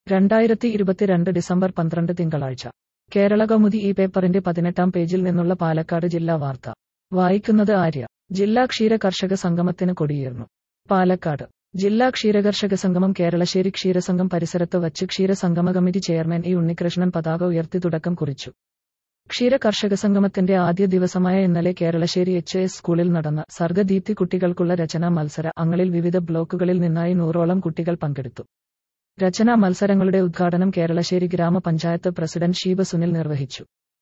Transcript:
രണ്ടായിരത്തി ഇരുപത്തിരണ്ട് ഡിസംബർ പന്ത്രണ്ട് തിങ്കളാഴ്ച കേരള കൗമുദി ഈ പേപ്പറിന്റെ പതിനെട്ടാം പേജിൽ നിന്നുള്ള പാലക്കാട് ജില്ലാ വാർത്ത വായിക്കുന്നത് ആര്യ ജില്ലാ ക്ഷീര കർഷക സംഗമത്തിന് കൊടിയേറുന്നു പാലക്കാട് ജില്ലാ ക്ഷീരകർഷക സംഗമം കേരളശ്ശേരി ക്ഷീരസംഘം പരിസരത്ത് വച്ച് ക്ഷീരസംഗമ കമ്മിറ്റി ചെയർമാൻ ഇ ഉണ്ണികൃഷ്ണൻ പതാക ഉയർത്തി തുടക്കം കുറിച്ചു ക്ഷീര കർഷക സംഗമത്തിന്റെ ആദ്യ ദിവസമായ ഇന്നലെ കേരളശ്ശേരി എച്ച് എസ് സ്കൂളിൽ നടന്ന സർഗദീപ്തി കുട്ടികൾക്കുള്ള രചനാ മത്സര അങ്ങളിൽ വിവിധ ബ്ലോക്കുകളിൽ നിന്നായി നൂറോളം കുട്ടികൾ പങ്കെടുത്തു രചനാ മത്സരങ്ങളുടെ ഉദ്ഘാടനം കേരളശ്ശേരി ഗ്രാമപഞ്ചായത്ത് പ്രസിഡന്റ് ഷീബ സുനിൽ നിർവഹിച്ചു